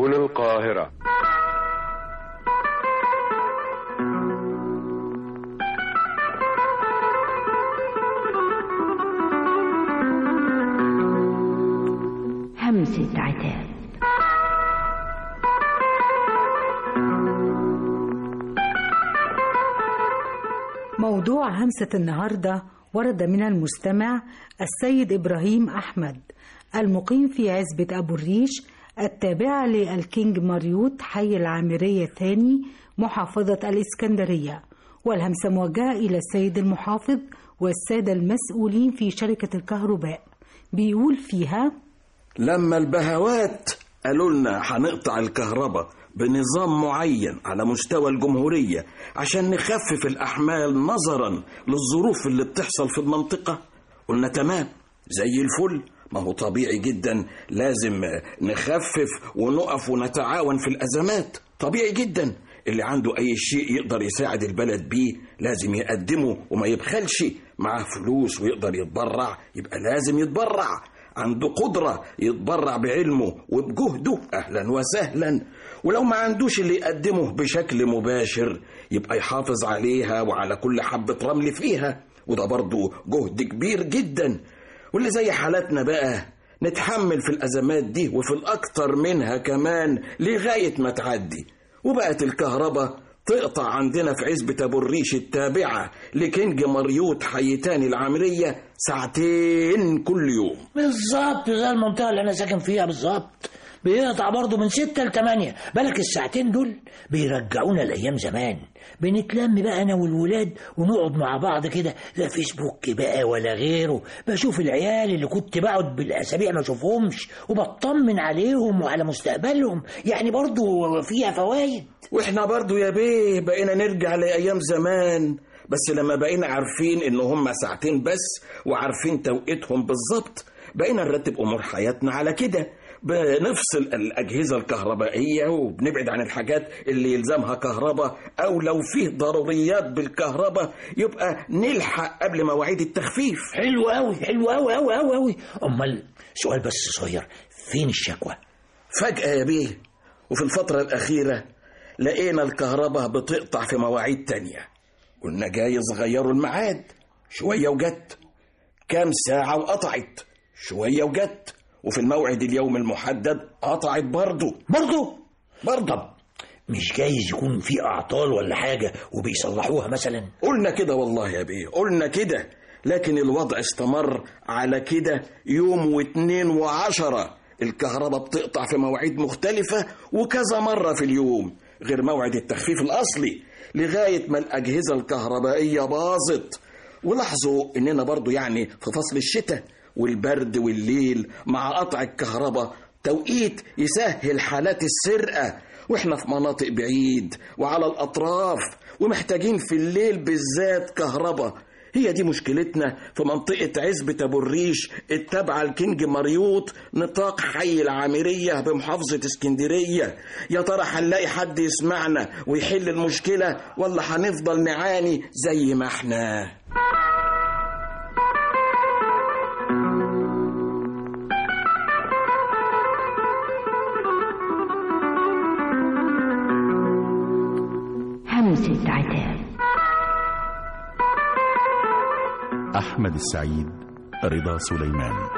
سيكون القاهرة همسة عتاب موضوع همسة النهاردة ورد من المستمع السيد إبراهيم أحمد المقيم في عزبة أبو الريش التابعة للكينج ماريوت حي العامرية الثاني محافظة الإسكندرية والهمسة موجهة إلى السيد المحافظ والسادة المسؤولين في شركة الكهرباء بيقول فيها لما البهوات قالوا لنا هنقطع الكهرباء بنظام معين على مستوى الجمهورية عشان نخفف الأحمال نظرا للظروف اللي بتحصل في المنطقة قلنا تمام زي الفل ما هو طبيعي جدا لازم نخفف ونقف ونتعاون في الأزمات طبيعي جدا اللي عنده أي شيء يقدر يساعد البلد بيه لازم يقدمه وما يبخلش معاه فلوس ويقدر يتبرع يبقى لازم يتبرع عنده قدرة يتبرع بعلمه وبجهده أهلا وسهلا ولو ما عندوش اللي يقدمه بشكل مباشر يبقى يحافظ عليها وعلى كل حبة رمل فيها وده برضه جهد كبير جدا واللي زي حالاتنا بقى نتحمل في الأزمات دي وفي الأكتر منها كمان لغاية ما تعدي وبقت الكهرباء تقطع عندنا في عزبة أبو الريش التابعة لكينج مريوت حيتان العامرية ساعتين كل يوم بالظبط زي المنطقة اللي أنا ساكن فيها بالظبط بيقطع برضه من ستة لتمانية بالك الساعتين دول بيرجعونا لأيام زمان بنتلم بقى أنا والولاد ونقعد مع بعض كده لا فيسبوك بقى ولا غيره بشوف العيال اللي كنت بقعد بالأسابيع ما أشوفهمش وبطمن عليهم وعلى مستقبلهم يعني برضه فيها فوايد واحنا برضو يا بيه بقينا نرجع لأيام زمان بس لما بقينا عارفين ان هم ساعتين بس وعارفين توقيتهم بالظبط بقينا نرتب امور حياتنا على كده بنفصل الأجهزة الكهربائية وبنبعد عن الحاجات اللي يلزمها كهرباء أو لو فيه ضروريات بالكهرباء يبقى نلحق قبل مواعيد التخفيف حلو قوي حلو قوي قوي قوي قوي أمال سؤال بس صغير فين الشكوى فجأة يا بيه وفي الفترة الأخيرة لقينا الكهرباء بتقطع في مواعيد تانية قلنا جايز غيروا الميعاد شوية وجت كام ساعة وقطعت شوية وجت وفي الموعد اليوم المحدد قطعت برضه برضه برضه طب مش جايز يكون في أعطال ولا حاجة وبيصلحوها مثلا قلنا كده والله يا بيه قلنا كده لكن الوضع استمر على كده يوم واتنين وعشرة الكهرباء بتقطع في مواعيد مختلفة وكذا مرة في اليوم غير موعد التخفيف الأصلي لغاية ما الأجهزة الكهربائية باظت ولاحظوا إننا برضو يعني في فصل الشتاء والبرد والليل مع قطع الكهرباء توقيت يسهل حالات السرقة واحنا في مناطق بعيد وعلى الأطراف ومحتاجين في الليل بالذات كهرباء هي دي مشكلتنا في منطقة عزبة أبو الريش التابعة لكينج مريوط نطاق حي العامرية بمحافظة اسكندرية يا ترى هنلاقي حد يسمعنا ويحل المشكلة ولا هنفضل نعاني زي ما احنا همسة عتاب أحمد السعيد رضا سليمان